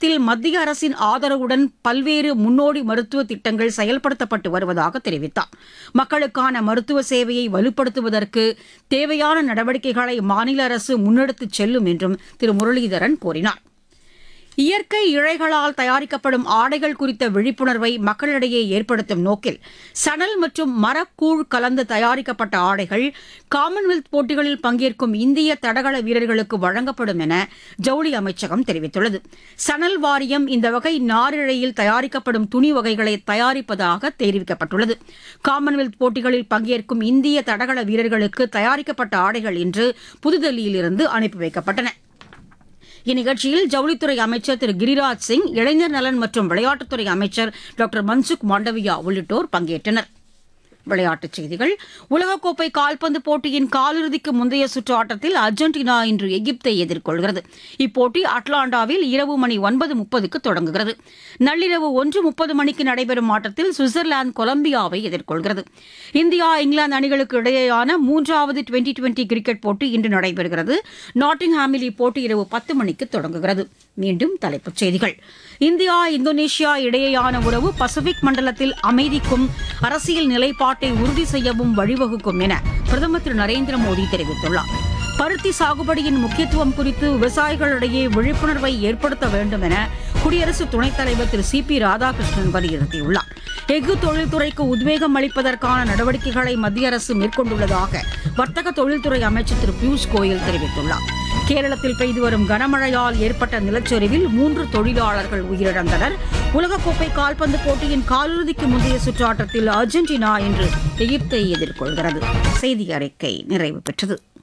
மாநிலத்தில் மத்திய அரசின் ஆதரவுடன் பல்வேறு முன்னோடி மருத்துவ திட்டங்கள் செயல்படுத்தப்பட்டு வருவதாக தெரிவித்தார் மக்களுக்கான மருத்துவ சேவையை வலுப்படுத்துவதற்கு தேவையான நடவடிக்கைகளை மாநில அரசு முன்னெடுத்துச் செல்லும் என்றும் திரு முரளிதரன் கூறினார் இயற்கை இழைகளால் தயாரிக்கப்படும் ஆடைகள் குறித்த விழிப்புணர்வை மக்களிடையே ஏற்படுத்தும் நோக்கில் சணல் மற்றும் மரக்கூழ் கலந்து தயாரிக்கப்பட்ட ஆடைகள் காமன்வெல்த் போட்டிகளில் பங்கேற்கும் இந்திய தடகள வீரர்களுக்கு வழங்கப்படும் என ஜவுளி அமைச்சகம் தெரிவித்துள்ளது சணல் வாரியம் இந்த வகை நாரிழையில் தயாரிக்கப்படும் துணி வகைகளை தயாரிப்பதாக தெரிவிக்கப்பட்டுள்ளது காமன்வெல்த் போட்டிகளில் பங்கேற்கும் இந்திய தடகள வீரர்களுக்கு தயாரிக்கப்பட்ட ஆடைகள் இன்று புதுதில்லியிலிருந்து அனுப்பி வைக்கப்பட்டன இந்நிகழ்ச்சியில் ஜவுளித்துறை அமைச்சர் திரு கிரிராஜ் சிங் இளைஞர் நலன் மற்றும் விளையாட்டுத்துறை அமைச்சர் டாக்டர் மன்சுக் மாண்டவியா உள்ளிட்டோர் பங்கேற்றனர் விளையாட்டுச் செய்திகள் உலகக்கோப்பை கால்பந்து போட்டியின் காலிறுதிக்கு முந்தைய சுற்று ஆட்டத்தில் அர்ஜென்டினா இன்று எகிப்தை எதிர்கொள்கிறது இப்போட்டி அட்லாண்டாவில் இரவு மணி ஒன்பது முப்பதுக்கு தொடங்குகிறது நள்ளிரவு ஒன்று முப்பது மணிக்கு நடைபெறும் ஆட்டத்தில் சுவிட்சர்லாந்து கொலம்பியாவை எதிர்கொள்கிறது இந்தியா இங்கிலாந்து அணிகளுக்கு இடையேயான மூன்றாவது டுவெண்டி டுவெண்டி கிரிக்கெட் போட்டி இன்று நடைபெறுகிறது நாட்டிங்ஹாமில் இப்போட்டி இரவு பத்து மணிக்கு தொடங்குகிறது மீண்டும் தலைப்புச் செய்திகள் இந்தியா இந்தோனேஷியா இடையேயான உறவு பசிபிக் மண்டலத்தில் அமைதிக்கும் அரசியல் நிலைப்பாட்டை உறுதி செய்யவும் வழிவகுக்கும் என பிரதமர் திரு நரேந்திர மோடி தெரிவித்துள்ளார் பருத்தி சாகுபடியின் முக்கியத்துவம் குறித்து விவசாயிகளிடையே விழிப்புணர்வை ஏற்படுத்த வேண்டும் என குடியரசு துணைத் தலைவர் திரு சி பி ராதாகிருஷ்ணன் வலியுறுத்தியுள்ளார் எஃகு தொழில்துறைக்கு உத்வேகம் அளிப்பதற்கான நடவடிக்கைகளை மத்திய அரசு மேற்கொண்டுள்ளதாக வர்த்தக தொழில்துறை அமைச்சர் திரு பியூஷ் கோயல் தெரிவித்துள்ளார் கேரளத்தில் பெய்து வரும் கனமழையால் ஏற்பட்ட நிலச்சரிவில் மூன்று தொழிலாளர்கள் உயிரிழந்தனர் உலகக்கோப்பை கால்பந்து போட்டியின் காலிறுதிக்கு முந்தைய சுற்று ஆட்டத்தில் அர்ஜென்டினா இன்று எகிப்தை எதிர்கொள்கிறது செய்தி அறிக்கை நிறைவு பெற்றது